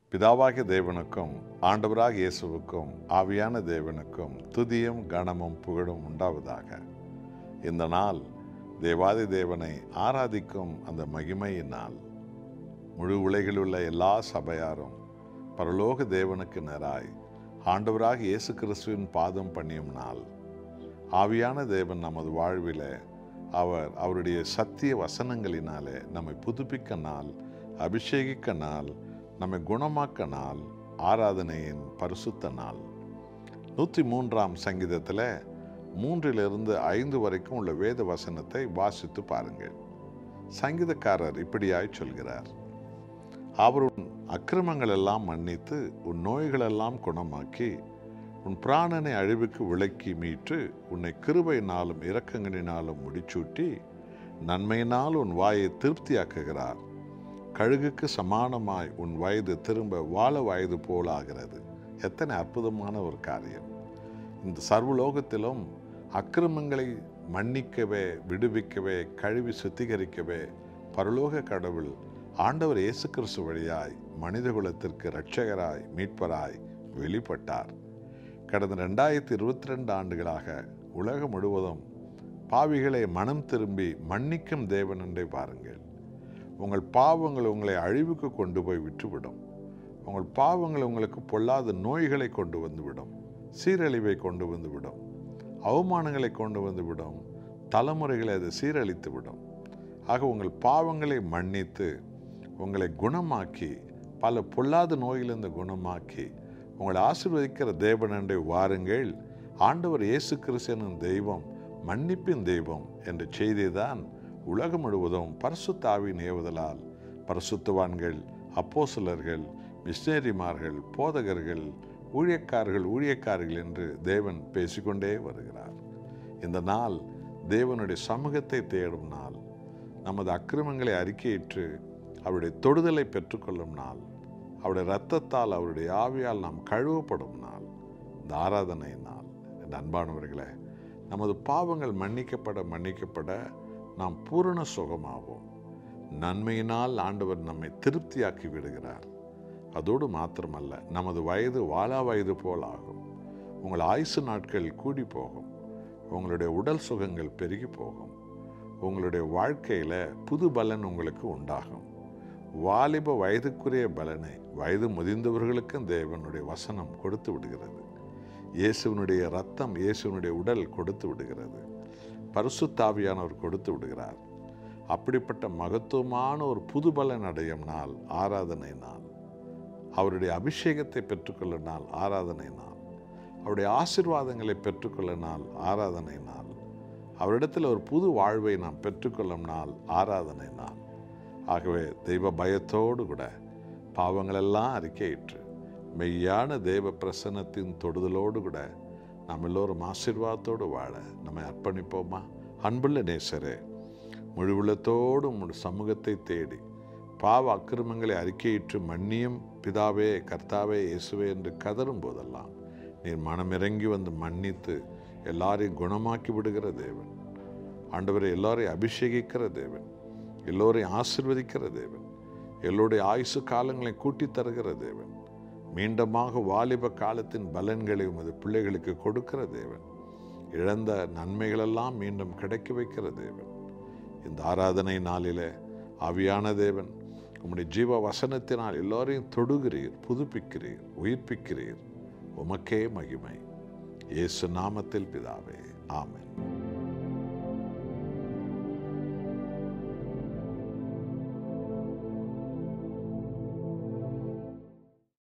பிதாவாகிய தேவனுக்கும் ஆண்டவராக இயேசுவுக்கும் ஆவியான தேவனுக்கும் துதியும் கனமும் புகழும் உண்டாவதாக இந்த நாள் தேவாதி தேவனை ஆராதிக்கும் அந்த மகிமையின் நாள் முழு உலகில் உள்ள எல்லா சபையாரும் பரலோக தேவனுக்கு நேராய் ஆண்டவராக இயேசு கிறிஸ்துவின் பாதம் பண்ணியும் நாள் ஆவியான தேவன் நமது வாழ்விலே அவர் அவருடைய சத்திய வசனங்களினாலே நம்மை புதுப்பிக்க நாள் அபிஷேகிக்க நாள் நம்மை குணமாக்க நாள் ஆராதனையின் பரிசுத்த நாள் நூற்றி மூன்றாம் சங்கீதத்தில் மூன்றிலிருந்து ஐந்து வரைக்கும் உள்ள வேத வசனத்தை வாசித்து பாருங்கள் சங்கீதக்காரர் இப்படியாய் சொல்கிறார் அவர் உன் அக்கிரமங்கள் எல்லாம் மன்னித்து உன் நோய்களெல்லாம் குணமாக்கி உன் பிராணனை அழிவுக்கு விலக்கி மீட்டு உன்னை கிருபையினாலும் இரக்கங்களினாலும் முடிச்சூட்டி நன்மையினால் உன் வாயை திருப்தியாக்குகிறார் கழுகுக்கு சமானமாய் உன் வயது திரும்ப வாழ வயது போலாகிறது எத்தனை அற்புதமான ஒரு காரியம் இந்த சர்வலோகத்திலும் அக்கிரமங்களை மன்னிக்கவே விடுவிக்கவே கழுவி சுத்திகரிக்கவே பரலோக கடவுள் ஆண்டவர் இயேசு கிறிஸ்து வழியாய் மனிதகுலத்திற்கு இரட்சகராய் மீட்பராய் வெளிப்பட்டார் கடந்த ரெண்டாயிரத்தி இருபத்தி ரெண்டு ஆண்டுகளாக உலகம் முழுவதும் பாவிகளை மனம் திரும்பி மன்னிக்கும் தேவன் என்றே பாருங்கள் உங்கள் பாவங்கள் உங்களை அழிவுக்கு கொண்டு போய் விட்டுவிடும் உங்கள் பாவங்கள் உங்களுக்கு பொல்லாத நோய்களை கொண்டு வந்துவிடும் சீரழிவை கொண்டு வந்துவிடும் அவமானங்களை கொண்டு வந்துவிடும் தலைமுறைகளை அது சீரழித்து விடும் ஆக உங்கள் பாவங்களை மன்னித்து உங்களை குணமாக்கி பல பொல்லாத நோயிலிருந்து குணமாக்கி உங்களை ஆசிர்வதிக்கிற தேவனண்டை வாருங்கள் ஆண்டவர் இயேசு கிறிஸ்தனின் தெய்வம் மன்னிப்பின் தெய்வம் என்ற செய்தி தான் உலகம் முழுவதும் பரிசுத்தாவின் ஏவுதலால் பரிசுத்தவான்கள் அப்போசலர்கள் மிஷினரிமார்கள் போதகர்கள் ஊழியக்காரர்கள் ஊழியக்காரர்கள் என்று தேவன் பேசிக்கொண்டே வருகிறார் இந்த நாள் தேவனுடைய சமூகத்தை தேடும் நாள் நமது அக்கிரமங்களை அறிக்கையிட்டு அவருடைய தொடுதலை பெற்றுக்கொள்ளும் நாள் அவருடைய இரத்தத்தால் அவருடைய ஆவியால் நாம் கழுவப்படும் நாள் இந்த ஆராதனை நாள் என் அன்பானவர்களே நமது பாவங்கள் மன்னிக்கப்பட மன்னிக்கப்பட நாம் பூரண சுகமாவோம் நன்மையினால் ஆண்டவர் நம்மை திருப்தியாக்கி விடுகிறார் அதோடு மாத்திரமல்ல நமது வயது வாழா வயது போல் ஆகும் உங்கள் ஆயுசு நாட்கள் கூடி போகும் உங்களுடைய உடல் சுகங்கள் பெருகி போகும் உங்களுடைய வாழ்க்கையில் புது பலன் உங்களுக்கு உண்டாகும் வாலிப வயதுக்குரிய பலனை வயது முதிர்ந்தவர்களுக்கும் தேவனுடைய வசனம் கொடுத்து விடுகிறது இயேசுவனுடைய ரத்தம் இயேசுவனுடைய உடல் கொடுத்து விடுகிறது பரிசுத்தாவியானவர் கொடுத்து விடுகிறார் அப்படிப்பட்ட மகத்துவமான ஒரு புது பலன் அடையும் நாள் ஆராதனை நாள் அவருடைய அபிஷேகத்தை பெற்றுக்கொள்ள நாள் ஆராதனை நாள் அவருடைய ஆசிர்வாதங்களை பெற்றுக்கொள்ள நாள் ஆராதனை நாள் அவரிடத்தில் ஒரு புது வாழ்வை நாம் பெற்றுக்கொள்ளும் நாள் ஆராதனை நாள் ஆகவே தெய்வ பயத்தோடு கூட பாவங்களெல்லாம் அறிக்கையிட்டு மெய்யான தெய்வ பிரசன்னத்தின் தொடுதலோடு கூட நாம் எல்லோரும் ஆசீர்வாதத்தோடு வாழ நம்மை அர்ப்பணிப்போமா அன்புள்ள நேசரே முழு உள்ளத்தோடு உங்களுடைய சமூகத்தை தேடி பாவ அக்கிரமங்களை அறிக்கையிட்டு மன்னியும் பிதாவே கர்த்தாவே இயேசுவே என்று கதரும் போதெல்லாம் நீர் மனமிறங்கி வந்து மன்னித்து எல்லாரையும் குணமாக்கி விடுகிற தேவன் ஆண்டவரை எல்லாரையும் அபிஷேகிக்கிற தேவன் எல்லோரையும் ஆசிர்வதிக்கிற தேவன் எல்லோருடைய ஆயுசு காலங்களை கூட்டி தருகிற தேவன் மீண்டமாக வாலிப காலத்தின் பலன்களை உமது பிள்ளைகளுக்கு கொடுக்கிற தேவன் இழந்த நன்மைகளெல்லாம் மீண்டும் கிடைக்க வைக்கிற தேவன் இந்த ஆராதனை நாளிலே ஆவியான தேவன் உம்முடைய ஜீவ வசனத்தினால் எல்லோரையும் தொடுகிறீர் புதுப்பிக்கிறீர் உயிர்ப்பிக்கிறீர் உமக்கே மகிமை இயேசு நாமத்தில் பிதாவே ஆமென்